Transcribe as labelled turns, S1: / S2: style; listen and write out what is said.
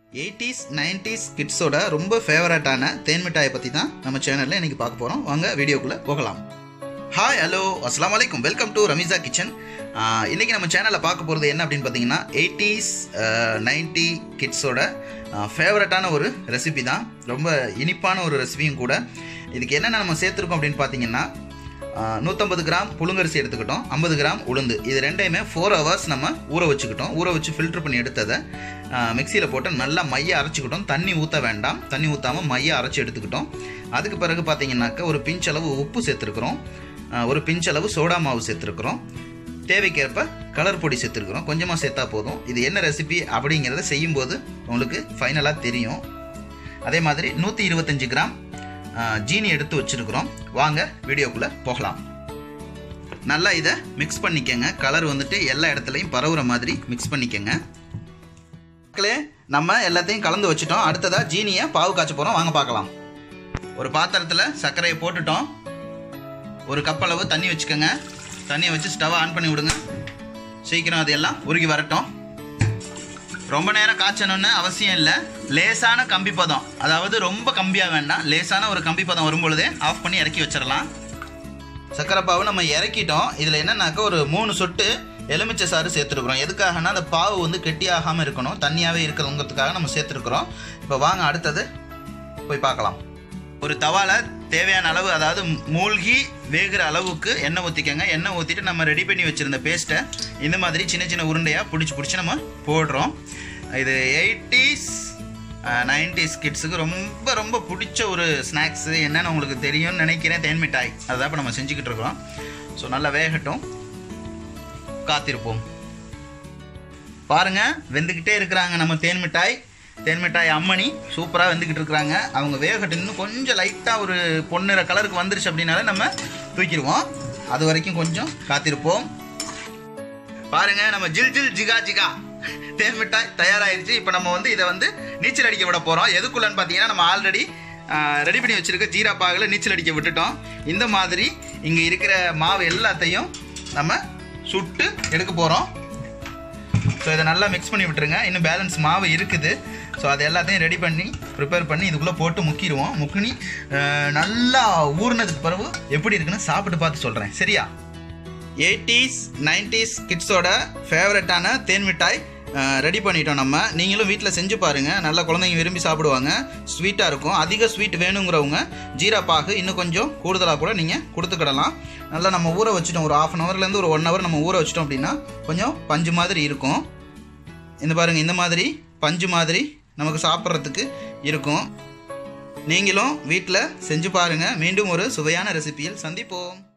S1: eighties nineties கிட்ஸோட ரொம்ப ஃபேவரட்டான தேன் மிட்டாயை பற்றி தான் நம்ம சேனலில் இன்னைக்கு பார்க்க போகிறோம் வாங்க வீடியோக்குள்ளே போகலாம் ஹாய் ஹலோ அஸ்லாம் வலைக்கும் வெல்கம் டு ரமீசா கிச்சன் இன்றைக்கி நம்ம சேனலில் பார்க்க போகிறது என்ன அப்படின்னு பார்த்தீங்கன்னா எயிட்டிஸ் நைன்டி கிட்ஸோட ஃபேவரட்டான ஒரு ரெசிபி தான் ரொம்ப இனிப்பான ஒரு ரெசிபியும் கூட இதுக்கு என்னென்ன நம்ம சேர்த்துருக்கோம் அப்படின்னு பார்த்தீங்கன்னா நூற்றம்பது கிராம் புழுங்கரிசி எடுத்துக்கிட்டோம் ஐம்பது கிராம் உளுந்து இது ரெண்டையுமே ஃபோர் ஹவர்ஸ் நம்ம ஊற வச்சுக்கிட்டோம் ஊற வச்சு ஃபில்டர் பண்ணி எடுத்ததை மிக்சியில் போட்டு நல்லா மைய அரைச்சிக்கிட்டோம் தண்ணி ஊற்ற வேண்டாம் தண்ணி ஊற்றாமல் மைய அரைச்சி எடுத்துக்கிட்டோம் அதுக்கு பிறகு பார்த்தீங்கன்னாக்கா ஒரு பிஞ்ச் அளவு உப்பு சேர்த்துருக்குறோம் ஒரு பிஞ்ச் அளவு சோடா மாவு சேர்த்துருக்குறோம் தேவைக்கேற்ப கலர் பொடி சேர்த்துருக்குறோம் கொஞ்சமாக சேர்த்தா போதும் இது என்ன ரெசிபி அப்படிங்கிறத செய்யும்போது உங்களுக்கு ஃபைனலாக தெரியும் அதே மாதிரி நூற்றி இருபத்தஞ்சி கிராம் ஜீனி எடுத்து வச்சுருக்குறோம் வாங்க வீடியோக்குள்ளே போகலாம் நல்லா இதை மிக்ஸ் பண்ணிக்கங்க கலர் வந்துட்டு எல்லா இடத்துலையும் பரவுற மாதிரி மிக்ஸ் பண்ணிக்கங்க மக்களே நம்ம எல்லாத்தையும் கலந்து வச்சுட்டோம் அடுத்ததாக ஜீனியை பாவு காய்ச்ச போகிறோம் வாங்க பார்க்கலாம் ஒரு பாத்திரத்தில் சர்க்கரையை போட்டுட்டோம் ஒரு கப் அளவு தண்ணி வச்சுக்கோங்க தண்ணியை வச்சு ஸ்டவ் ஆன் பண்ணி விடுங்க சீக்கிரம் அது எல்லாம் உருகி வரட்டும் ரொம்ப நேரம் காய்ச்சணும்னு அவசியம் இல்லை லேசான கம்பி பதம் அதாவது ரொம்ப கம்பியாக வேண்டாம் லேசான ஒரு கம்பி பதம் வரும்பொழுதே ஆஃப் பண்ணி இறக்கி வச்சிடலாம் சக்கரை பாவு நம்ம இறக்கிட்டோம் இதில் என்னன்னாக்கா ஒரு மூணு சொட்டு எலுமிச்சை சாறு சேர்த்துருக்குறோம் எதுக்காகனா அந்த பாவு வந்து கெட்டியாகாமல் இருக்கணும் தண்ணியாகவே இருக்கிறதுங்கிறதுக்காக நம்ம சேர்த்துருக்குறோம் இப்போ வாங்க அடுத்தது போய் பார்க்கலாம் ஒரு தவால தேவையான அளவு அதாவது மூழ்கி வேகிற அளவுக்கு எண்ணெய் ஊற்றிக்கங்க எண்ணெய் ஊற்றிட்டு நம்ம ரெடி பண்ணி வச்சுருந்த பேஸ்ட்டை இந்த மாதிரி சின்ன சின்ன உருண்டையாக பிடிச்சி பிடிச்சி நம்ம போடுறோம் இது எயிட்டிஸ் நைன்டிஸ் கிட்ஸுக்கு ரொம்ப ரொம்ப பிடிச்ச ஒரு ஸ்நாக்ஸு என்னென்னு உங்களுக்கு தெரியும்னு நினைக்கிறேன் தேன் மிட்டாய் அதுதான் இப்போ நம்ம செஞ்சுக்கிட்டு இருக்கோம் ஸோ நல்லா வேகட்டும் காத்திருப்போம் பாருங்கள் வெந்துக்கிட்டே இருக்கிறாங்க நம்ம தேன் மிட்டாய் தேன் மிட்டாய் அம்மணி சூப்பராக வெந்துக்கிட்டு இருக்கிறாங்க அவங்க வேகட்டும் இன்னும் கொஞ்சம் லைட்டாக ஒரு பொன்னிற கலருக்கு வந்துருச்சு அப்படின்னாலே நம்ம தூக்கிடுவோம் அது வரைக்கும் கொஞ்சம் காத்திருப்போம் பாருங்க நம்ம ஜில் ஜில் ஜிகா ஜிகா தேன் மிட்டாய் தயாராகிடுச்சு இப்போ நம்ம வந்து இதை வந்து நீச்சல் அடிக்க விட போகிறோம் எதுக்குள்ளன்னு பார்த்தீங்கன்னா நம்ம ஆல்ரெடி ரெடி பண்ணி வச்சுருக்க ஜீரா பாகில் நீச்சல் அடிக்க விட்டுட்டோம் இந்த மாதிரி இங்கே இருக்கிற மாவு எல்லாத்தையும் நம்ம சுட்டு எடுக்க போகிறோம் ஸோ இதை நல்லா மிக்ஸ் பண்ணி விட்டுருங்க இன்னும் பேலன்ஸ் மாவு இருக்குது ஸோ அது எல்லாத்தையும் ரெடி பண்ணி ப்ரிப்பேர் பண்ணி இதுக்குள்ளே போட்டு முக்கிடுவோம் முக்கினி நல்லா ஊறினதுக்கு பிறகு எப்படி இருக்குன்னு சாப்பிட்டு பார்த்து சொல்கிறேன் சரியா எயிட்டிஸ் நைன்டிஸ் கிட்ஸோட ஃபேவரட்டான தேன் மிட்டாய் ரெடி பண்ணிட்டோம் நம்ம நீங்களும் வீட்டில் செஞ்சு பாருங்கள் நல்லா குழந்தைங்க விரும்பி சாப்பிடுவாங்க ஸ்வீட்டாக இருக்கும் அதிக ஸ்வீட் வேணுங்கிறவங்க ஜீரா பாகு இன்னும் கொஞ்சம் கூடுதலாக கூட நீங்கள் கொடுத்துக்கிடலாம் நல்லா நம்ம ஊற வச்சுட்டோம் ஒரு ஆஃப் அன் ஹவர்லேருந்து ஒரு ஒன் ஹவர் நம்ம ஊற வச்சிட்டோம் அப்படின்னா கொஞ்சம் பஞ்சு மாதிரி இருக்கும் இந்த பாருங்கள் இந்த மாதிரி பஞ்சு மாதிரி நமக்கு சாப்பிட்றதுக்கு இருக்கும் நீங்களும் வீட்டில் செஞ்சு பாருங்கள் மீண்டும் ஒரு சுவையான ரெசிபியில் சந்திப்போம்